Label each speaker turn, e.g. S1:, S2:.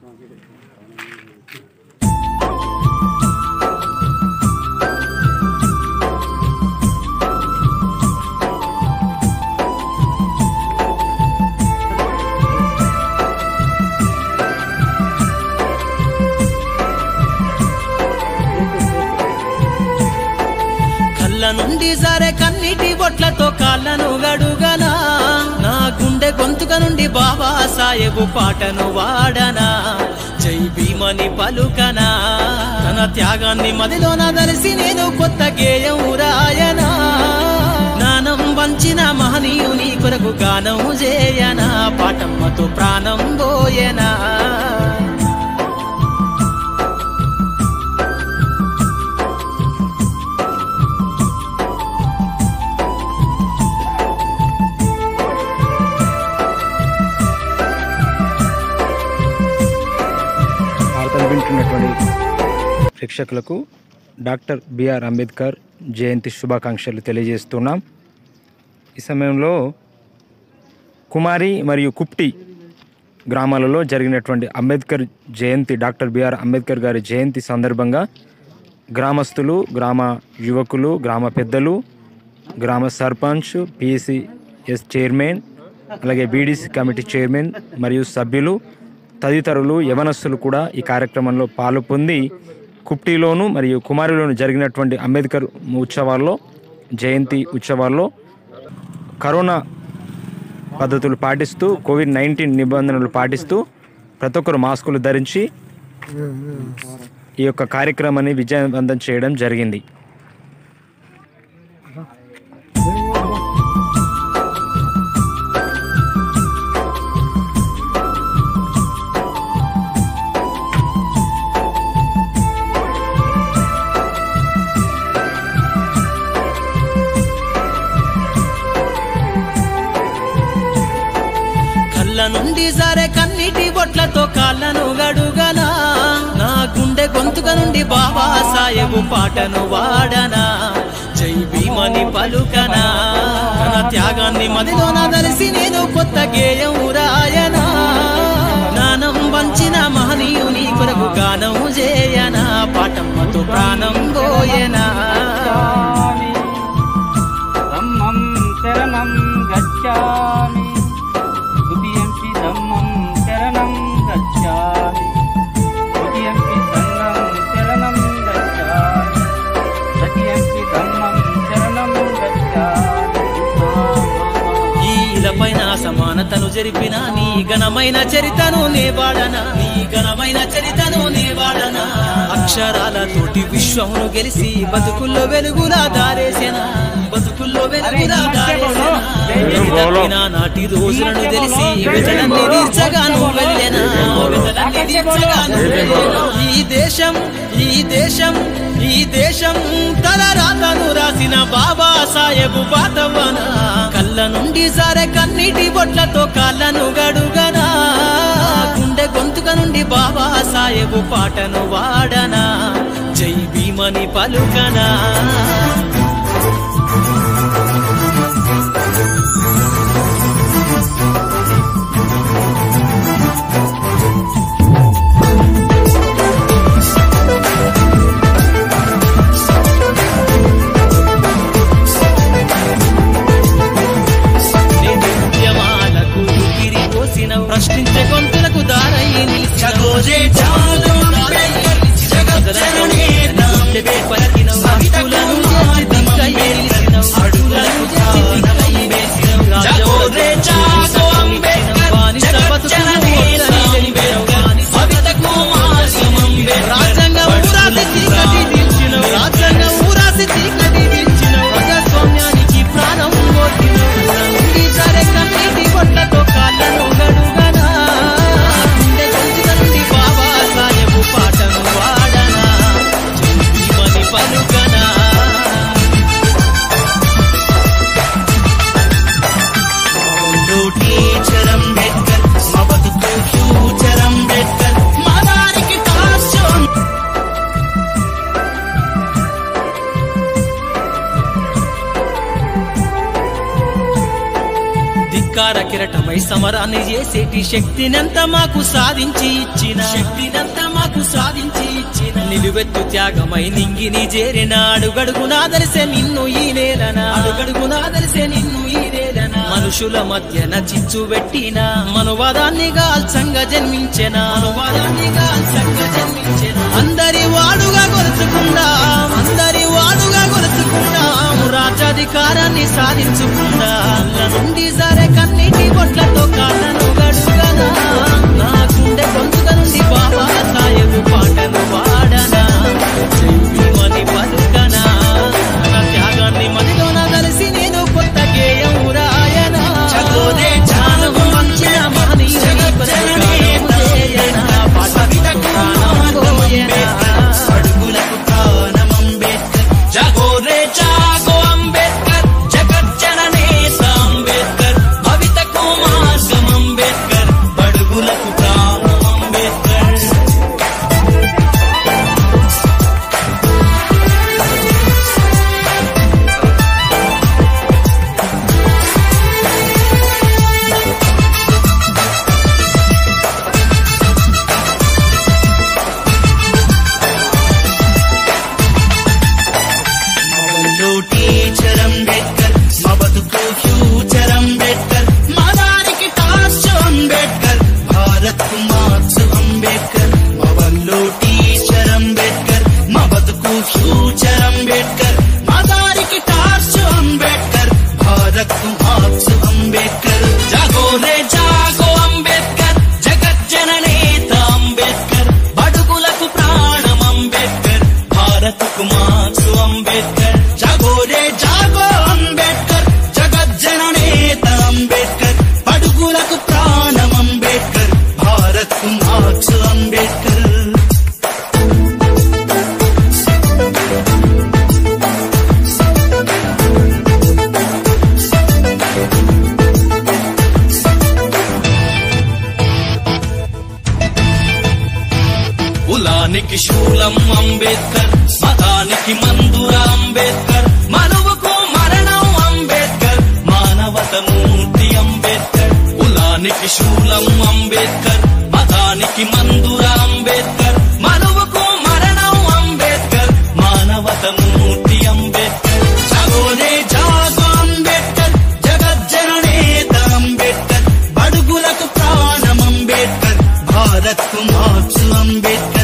S1: కళ్ళ నుండి సరే కన్నీటి బొట్లతో కాళ్ళను గడుగనా నా గుండె గొంతుక నుండి బాబా సాయబు పాటను వాడనా జై భీమని పలుకనా తన త్యాగాన్ని మదిలోన దలిసి నేను కొత్త గేయం రాయనా జ్ఞానం వంచిన మహనీయుని కొరకు గానం చేయనా పాటమ్మతో ప్రాణం పోయనా
S2: వార్తలు వింటున్నటువంటి ప్రేక్షకులకు డాక్టర్ బిఆర్ అంబేద్కర్ జయంతి శుభాకాంక్షలు తెలియజేస్తున్నాం ఈ సమయంలో కుమారి మరియు కుప్టి గ్రామాలలో జరిగినటువంటి అంబేద్కర్ జయంతి డాక్టర్ బిఆర్ అంబేద్కర్ గారి జయంతి సందర్భంగా గ్రామస్తులు గ్రామ యువకులు గ్రామ పెద్దలు గ్రామ సర్పంచ్ పిఎస్సిఎస్ చైర్మన్ అలాగే బీడీసీ కమిటీ చైర్మన్ మరియు సభ్యులు తదితరులు యవనస్తులు కూడా ఈ కార్యక్రమంలో పాలు పొంది కుప్టిలోను మరియు కుమారిలోను జరిగినటువంటి అంబేద్కర్ ఉత్సవాల్లో జయంతి ఉత్సవాల్లో కరోనా పద్ధతులు పాటిస్తూ కోవిడ్ నైన్టీన్ నిబంధనలు పాటిస్తూ ప్రతి ఒక్కరు మాస్కులు ధరించి ఈ యొక్క కార్యక్రమాన్ని విజయవంతం చేయడం జరిగింది
S1: కళ్ళ నుండి సరే కన్నీటి బొట్లతో కాళ్ళను గడుగనా నా గుండె గొంతుక నుండి బాబా సాయబు పాటను వాడనా జై భీమని పలుకనా తన త్యాగాన్ని మదిలోన దలిసి నేను కొత్త గేయం రాయనా జ్ఞానం వంచిన మహనీయుని కొరకు గానం చేయనా పాటమ్మతో ప్రాణం పోయనా
S3: धम्मं शरणं गच्छामि द्वितीयंपि धम्मं शरणं गच्छामि द्वितीयंपि सङ्गं शरणं गच्छामि तृतीयंपि धम्मं शरणं गच्छामि
S1: ఈ ఇలపైన సమానతను జరిపిన నీ ఘనమైన చరితను నే వాడనా నీ ఘనమైన చరితను నే వాడనా అక్షరాల తోటి విశ్వమును గెలిసి బతుకుల్లో వెలుగులా దారేసేనా బతుకుల్లో వెలుగులా దారేసేనా ఎదిగిన నాటి రోజులను తెలిసి వెతలన్నీ తీర్చగా నువ్వు వెళ్ళేనా వెతలన్నీ తీర్చగా నువ్వు వెళ్ళేనా ఈ దేశం ఈ దేశం ఈ దేశం తల రాతను రాసిన బాబా సాహెబు పాతవ్వన కళ్ళ నుండి సరే కన్నీటి బొట్లతో కాళ్ళను గడుగనా గుండె గొంతుక నుండి బాబా సాహెబు పాటను వాడనా జై భీమని పలుకనా నేటి ఉద్యమాలకు ఊపిరి పోసిన ప్రశ్నించే గొంతులకు దారయ్యి నిలిచిన పలికిన వాక్కులను చేసి కిరటమై సమరాన్ని చేసేటి శక్తినంత మాకు సాధించి ఇచ్చిన శక్తినంత మాకు సాధించి ఇచ్చిన నిలువెత్తు త్యాగమై నింగిని చేరిన అడుగడుగునా దలిసే నిన్ను ఈ నేలన అడుగడుగునా దలిసే నిన్ను ఈ నేలన మనుషుల మధ్యన చిచ్చు పెట్టిన మనువాదాన్ని గాల్చంగా జన్మించెన మనువాదాన్ని గాల్చంగా జన్మించెన అందరి వాడుగా కొలుచుకున్నా అందరి వాడుగా కొలుచుకున్నా రాజ్యాధికారాన్ని సాధించుకున్నా కళ్ళ నుండి సరే కన్నీటి బొట్లతో కాళ్ళను గడుగనా నా గుండె గొంతుక నుండి బాబా సాయబు పాటలు పాడనా మని పలుకనా నా త్యాగాన్ని మదిలోన కలిసి నేను కొత్త గేయం రాయనా చకోదే చాలవు మంచిన మహనీ
S4: అడుగులకు ప్రాణం అంబేద్కర్ జగోరే జాగో అంబేద్కర్ జగజ్జననేత అంబేద్కర్ భవితకు మార్గం అంబేద్కర్ అడుగులకు ప్రాణం అంబేద్కర్ మవల్లో టీచర్ అంబేద్కర్ మా బతుకు ఫ్యూచర్ అంబేద్కర్ మా దారికి టార్చ్ అంబేద్కర్ భారత్ కు మార్చు అంబేద్కర్ మవల్లో టీచర్ అంబేద్కర్ మా బతుకు ఫ్యూచర్ అంబేద్కర్ మా దారికి టార్చ్ అంబేద్కర్ భారత్ కు మార్చు అంబేద్కర్ జాగో రే జాగో అంబేద్కర్ జగజ్జననేత అంబేద్కర్ బడుగులకు ప్రాణం అంబేద్కర్ భారత్ కు మార్చు అంబేద్కర్ జాగో రే జాగో అంబేద్కర్ జగజ్జననేత అంబేద్కర్ బడుగులకు ప్రాణం అంబేద్కర్ భారత్ కు మార్చు అంబేద్కర్ కులానికి శూలం అంబేద్కర్ మతానికి మందుర అంబేద్కర్ మనువుకు మరణం అంబేద్కర్ మానవత మూర్తి అంబేద్కర్ కులానికి శూలం అంబేద్కర్ మతానికి మందుర అంబేద్కర్ మనువుకు మరణం అంబేద్కర్ మానవత మూర్తి అంబేద్కర్ జగోనే జాగో అంబేద్కర్ జగజ్జననేత అంబేద్కర్ బడుగులకు ప్రాణం అంబేద్కర్ భారత్ కు మార్చు అంబేద్కర్